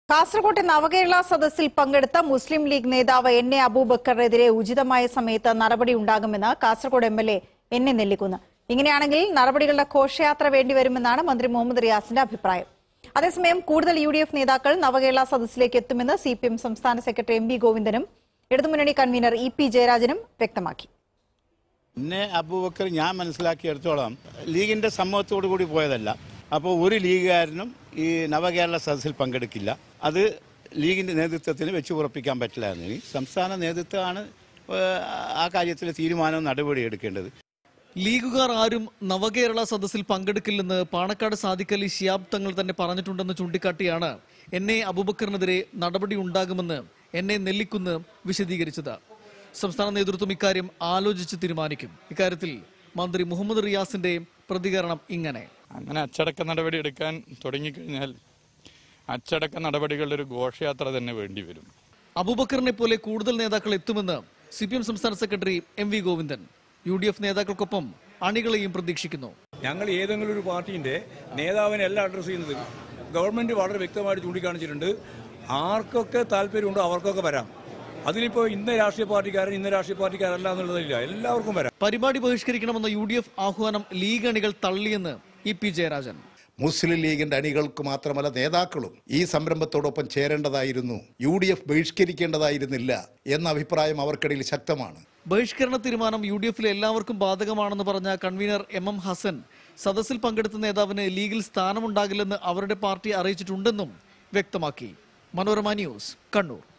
കാസർകോട്ടെ നവകേരള സദസ്സിൽ പങ്കെടുത്ത മുസ്ലിം ലീഗ് നേതാവ് എൻ എ അബൂബക്കറിനെതിരെ ഉചിതമായ സമയത്ത് നടപടി ഉണ്ടാകുമെന്ന് Kasaragod M L A N A Nellikkunnu ഇങ്ങനെയാണെങ്കിൽ നടപടികളുടെ ഘോഷയാത്ര വേണ്ടിവരുമെന്നാണ് മന്ത്രി മുഹമ്മദ് റിയാസിന്റെ അഭിപ്രായം അതേസമയം കൂടുതൽ യു ഡി എഫ് നേതാക്കൾ നവകേരള സദസ്സിലേക്ക് എത്തുമെന്ന് സി പി എം സംസ്ഥാന സെക്രട്ടറി എം വി ഗോവിന്ദനും ഇടതുമുന്നണി കൺവീനർ ഇ പി ജയരാജനും വ്യക്തമാക്കി എന്നെ അബൂബക്കർ ഞാൻ മനസ്സിലാക്കിയെടുത്തോളം ലീഗിന്റെ സമ്മതത്തോടു കൂടി പോയതല്ല അപ്പോൾ ഒരു ലീഗുകാരനും ഈ നവകേരള സദസ്സിൽ പങ്കെടുക്കില്ല അത് ലീഗിന്റെ നേതൃത്വത്തിന് വെച്ച് ഉറപ്പിക്കാൻ പറ്റില്ലായിരുന്നു ഈ സംസ്ഥാന നേതൃത്വമാണ് ഏഹ്, ആ കാര്യത്തിൽ തീരുമാനവും നടപടി എടുക്കേണ്ടത് ലീഗുകാർ ആരും നവകേരള സദസ്സിൽ പങ്കെടുക്കില്ലെന്ന് പാണക്കാട് സാദിഖലി ഷിയാബ് തങ്ങൾ തന്നെ പറഞ്ഞിട്ടുണ്ടെന്ന് ചൂണ്ടിക്കാട്ടിയാണ് എന്നെ അബൂബക്കറിനെതിരെ നടപടി ഉണ്ടാകുമെന്ന് എന്നെ നെല്ലിക്കുന്ന് വിശദീകരിച്ചത് സംസ്ഥാന നേതൃത്വം ഇക്കാര്യം ആലോചിച്ച് തീരുമാനിക്കും ഇക്കാര്യത്തിൽ മന്ത്രി മുഹമ്മദ് റിയാസിന്റെ പ്രതികരണം ഇങ്ങനെ അങ്ങനെ അച്ചടക്ക നടപടി എടുക്കാൻ തുടങ്ങിക്കഴിഞ്ഞാൽ അച്ചടക്ക നടപടികളുടെ ഒരു ഘോഷയാത്ര തന്നെ വേണ്ടി വരും അബൂബക്കറിനെ പോലെ കൂടുതൽ നേതാക്കൾ എത്തുമെന്ന് സി പി എം സംസ്ഥാന secretary M V Govindan U D F നേതാക്കൾക്കൊപ്പം അണികളെയും പ്രതീക്ഷിക്കുന്നു ഞങ്ങൾ ഏതെങ്കിലും ഒരു പാർട്ടീൻ്റെ നേതാവിനെ അല്ല അഡ്രസ്സ് ചെയ്യുന്നത് ഗവൺമെൻറ് വളരെ വ്യക്തമായിട്ട് ചൂണ്ടിക്കാണിച്ചിട്ടുണ്ട് ആർക്കൊക്കെ താല്പര്യമുണ്ടോ അവർക്കൊക്കെ വരാം അതിലിപ്പോൾ ഇന്ന രാഷ്ട്രീയ പാർട്ടിക്കാരൻ ഇന്ന രാഷ്ട്രീയ പാർട്ടിക്കാരല്ല എന്നുള്ളതില്ല എല്ലാവർക്കും വരാം പരിപാടി ബഹിഷ്കരിക്കണമെന്ന യു ഡി എഫ് ആഹ്വാനം ലീഗ് അണികൾ തള്ളിയെന്ന് ഇ പി ജയരാജൻ മുസ്ലിം ലീഗിന്റെ അണികൾക്ക് മാത്രമല്ല നേതാക്കളും ഈ സംരംഭത്തോടൊപ്പം ചേരേണ്ടതായിരുന്നു യു ഡി എഫ് ബഹിഷ്കരിക്കേണ്ടതായിരുന്നില്ല എന്ന അഭിപ്രായം അവർക്കിടയിൽ ശക്തമാണ് ബഹിഷ്കരണ തീരുമാനം യു ഡി എഫിലെ എല്ലാവർക്കും ബാധകമാണെന്ന് പറഞ്ഞ കൺവീനർ എം എം ഹസൻ സദസ്സിൽ പങ്കെടുത്ത നേതാവിന് ലീഗിൽ സ്ഥാനമുണ്ടാകില്ലെന്ന് അവരുടെ പാർട്ടി അറിയിച്ചിട്ടുണ്ടെന്നും വ്യക്തമാക്കി മനോരമ ന്യൂസ് കണ്ണൂർ